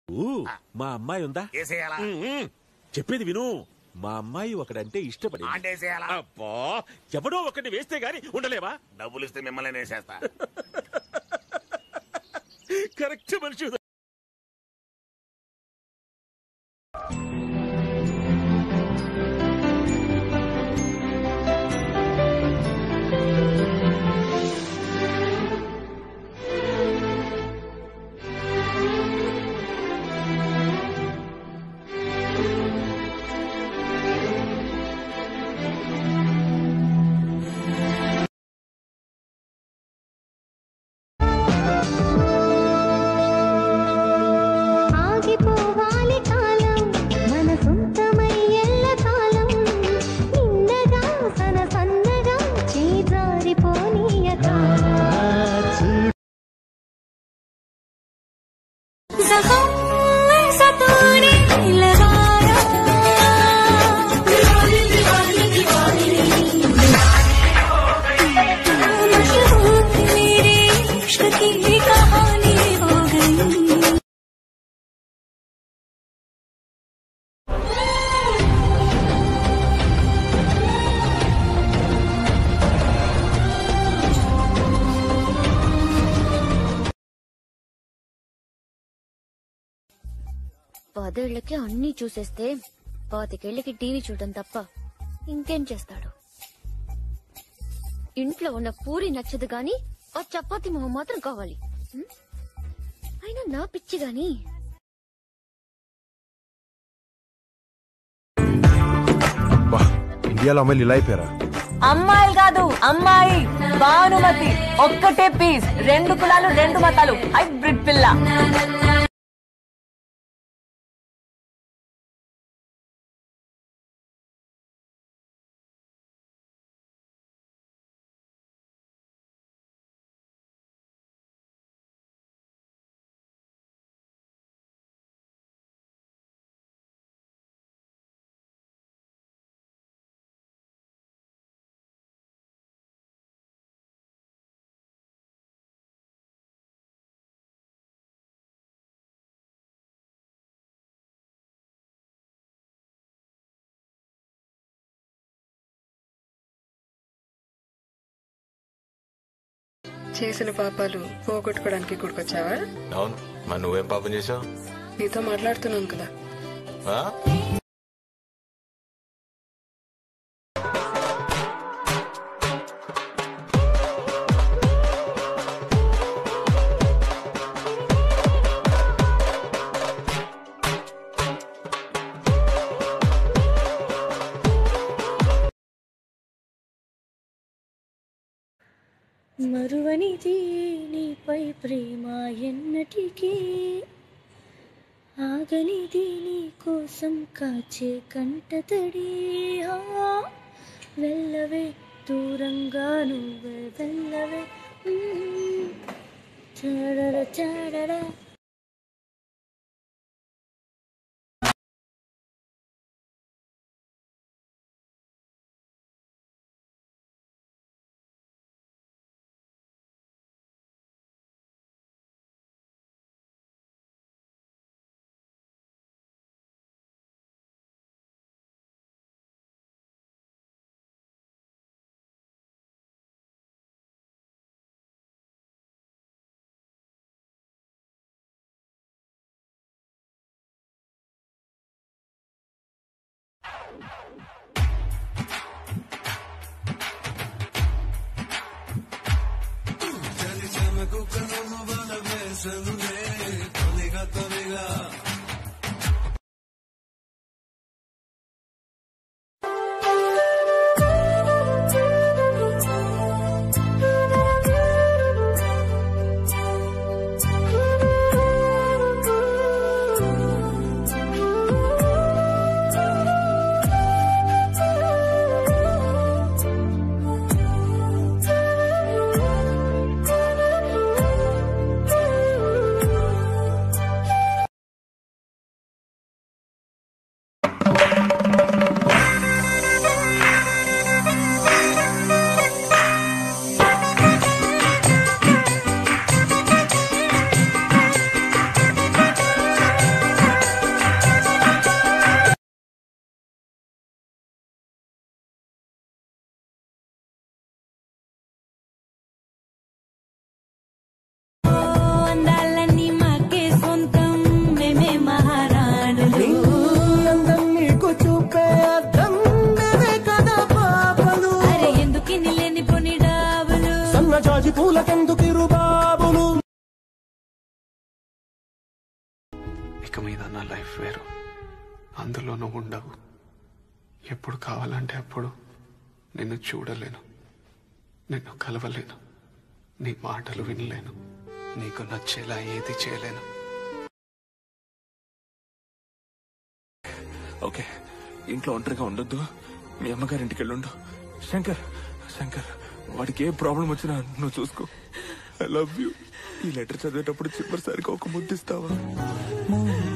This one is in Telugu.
ఊ, మా అమ్మాయి ఉందా వేసేయాలా ఉమ్, చెప్పేది విను మా అమ్మాయి ఒకడంటే ఇష్టపడి ఆంటేసేయాలా అబ్బా ఎవడో ఒకటి వేస్తే గాని ఉండలేవా డబ్బులు ఇస్తే మిమ్మల్ని వేసేస్తా కరెక్ట్ మనిషి ఆగిపోవాలి కాలం మన సొంతమై ఎల్ల కాలం నిన్నగా సన సన్నగా చేజారిపోనీయక జహం సతూనే లగాయా मेरे इश्क की कहानी हो गई పదేళ్లకి అన్నీ చూసేస్తే పాతికేళ్లకి టీవీ చూడడం తప్ప ఇంకేం చేస్తాడు ఇంట్లో ఉన్న పూరి నచ్చదు గాని ఆ చపాతి మొహం మాత్రం కావాలి ఉం? అయినా నా పిచ్చి గాని బా ఇండియాలో అమ్మాయిలు ఇలా అయిపోయారా అమ్మాయిలు కాదు అమ్మాయి భానుమతి ఒక్కటే పీస్ రెండు కులాలు రెండు మతాలు హైబ్రిడ్ పిల్ల చేసిన పాపాలు పోగొట్టుకోవడానికి గుడికొచ్చావా అవును మరి నువ్వేం పాపం చేసావు నీతో మాట్లాడుతున్నాను కదా మరువనిది నీపై ప్రేమ ఎన్నటికీ ఆగనిది నీ కోసం కాచే కంటతడి ఆ, వెళ్ళవే దూరంగా నువ్వే వెళ్ళవే ఉమ్. చాడర చాడర ఇక మీద నా లైఫ్ వేరు అందులో నువ్వు ఉండవు ఎప్పుడు కావాలంటే అప్పుడు నిన్ను చూడలేను నిన్ను కలవలేను నీ మాటలు వినలేను నీకు నచ్చేలా ఏది చేయలేను ఓకే ఇంట్లో ఒంటరిగా ఉండొద్దు మీ అమ్మగారింటికి వెళ్ళుండు శంకర్ శంకర్ వాడికి ఏ ప్రాబ్లం వచ్చినా నువ్వు చూసుకో ఐ లవ్ యూ ఈ లెటర్ చదివేటప్పుడు చివరిసారిగా ఒక ముద్దిస్తావా